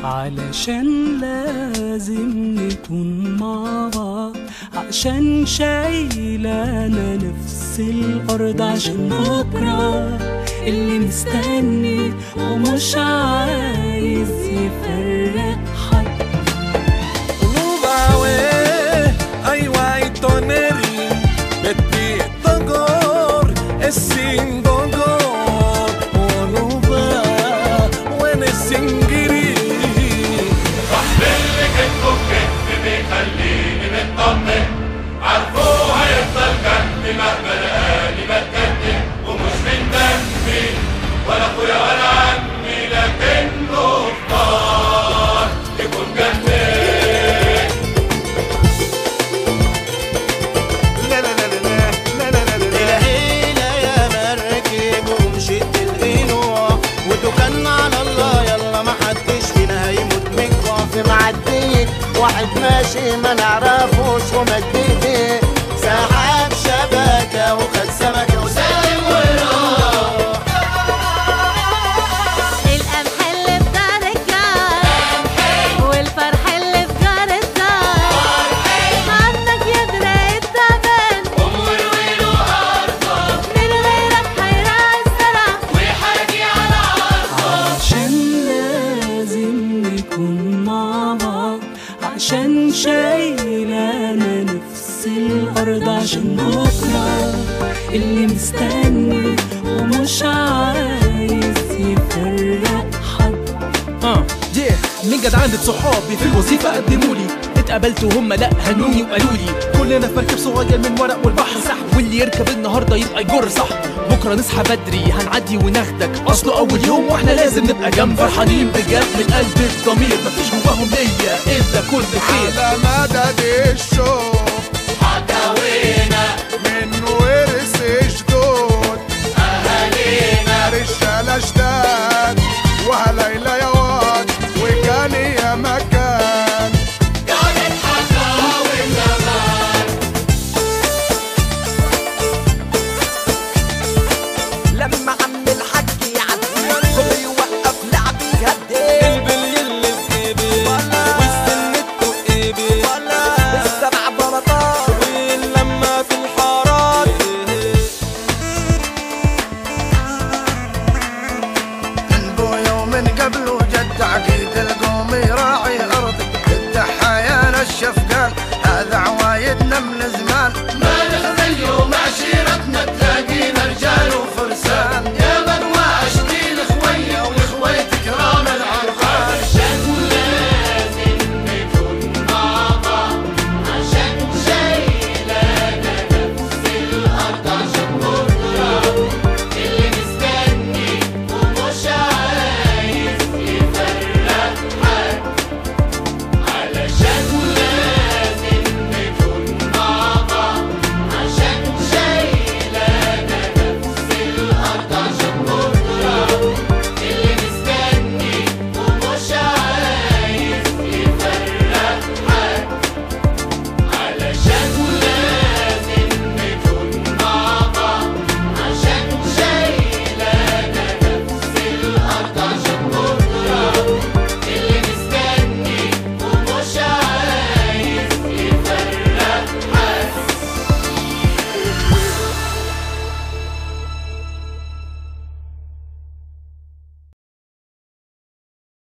علشان لازم نكون مع بعض عشان شايلانا نفس الأرض عشان بكرة اللي مستني ومش عايز يفرق حد Rubawe, aiwa itoneri, beti togor, esin dogor, onuba, wene singiri. اللي كتبه بكتف بيخليني مطمن عارفه هيفضل جنبي مهما لقاني بتكتم ومش من دمي ولا اخويا ولا عمي لكنه اختار يكون جنبي لا لا لا لا لا لا لا لا لا. الهيلة يا مركب ومشيت القنوع وتوكلنا على الله يلا ما حدش فينا هيموت من جوع في معدية واحد ماشي ما نعرفوش ومد ايديه سحب شبكة وخد سمكة وسلم وراح القمح اللي في دار الجار والفرح اللي في جار الدار عندك يدرى التعبان من غيرك هيراعي الزرع عشان لازم نكون مع بعض عشان شايلانا نفس الأرض عشان بكرة اللي مستني ومش عايز يفرق حد اه yeah. من جدعانة صحابي في الوظيفة قدموا لي اتقابلت وهم لا هنوني وقالوا لي كلنا في مركب صغير من ورق والبحر سحب واللي يركب النهارده يبقى يجر صح بكره نصحى بدري هنعدي وناخدك اصله اول يوم واحنا لازم نبقى جنب فرحانين بجد من قلب الضمير مفيش جواهم ليا الا كل خير على مدد الشوق حكاوينا من ورث جدود اهالينا رجالة جداد وهليلة يا واد وكان يا مكان كانت حكاوي زمان لما عم الحاج يعدي كله يوقف لعب يهدي البلي اللي في ايدي والسنة في ايدي السبع بلاطات واللمة في الحارات من بويا ومن قبله جد عقيل